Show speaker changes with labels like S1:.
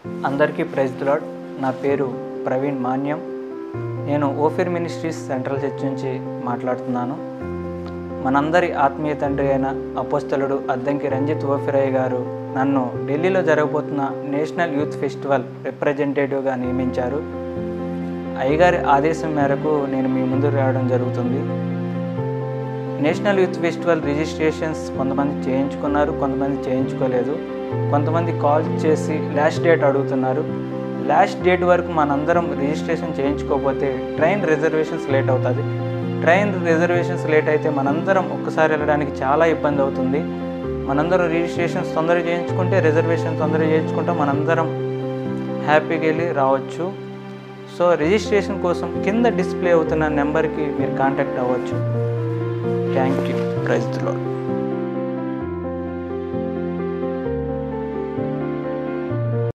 S1: అందరికీ praise lord నా పేరు ప్రవీణ్ మాన్యం నేను ఓఫిర్ మినిస్ట్రీస్ సెంట్రల్ చర్చ్ నుంచి మాట్లాడుతున్నాను మనందరి ఆత్మీయ తండ్రి అయిన అపోస్తలుడు అద్దంకి రంజిత్ ఓఫిరయ్య గారు నన్ను ఢిల్లీలో జరగబోతున్న నేషనల్ యూత్ ఫెస్టివల్ రిప్రజెంటేటివ్గా నియమించారు అయ్యగారి ఆదేశం మేరకు నేను మీ ముందు రావడం జరుగుతుంది నేషనల్ యూత్ ఫెస్టివల్ రిజిస్ట్రేషన్స్ కొంతమంది చేయించుకున్నారు కొంతమంది చేయించుకోలేదు కొంతమంది కాల్ చేసి లాస్ట్ డేట్ అడుగుతున్నారు లాస్ట్ డేట్ వరకు మనందరం రిజిస్ట్రేషన్ చేయించుకోకపోతే ట్రైన్ రిజర్వేషన్స్ లేట్ అవుతుంది ట్రైన్ రిజర్వేషన్స్ లేట్ అయితే మనందరం ఒక్కసారి వెళ్ళడానికి చాలా ఇబ్బంది అవుతుంది మనందరం రిజిస్ట్రేషన్స్ తొందరగా చేయించుకుంటే రిజర్వేషన్ తొందరగా చేయించుకుంటే మనందరం హ్యాపీగా వెళ్ళి రావచ్చు సో రిజిస్ట్రేషన్ కోసం కింద డిస్ప్లే అవుతున్న నెంబర్కి మీరు కాంటాక్ట్ అవ్వచ్చు థ్యాంక్ యూ ప్రైజ్ లాడ్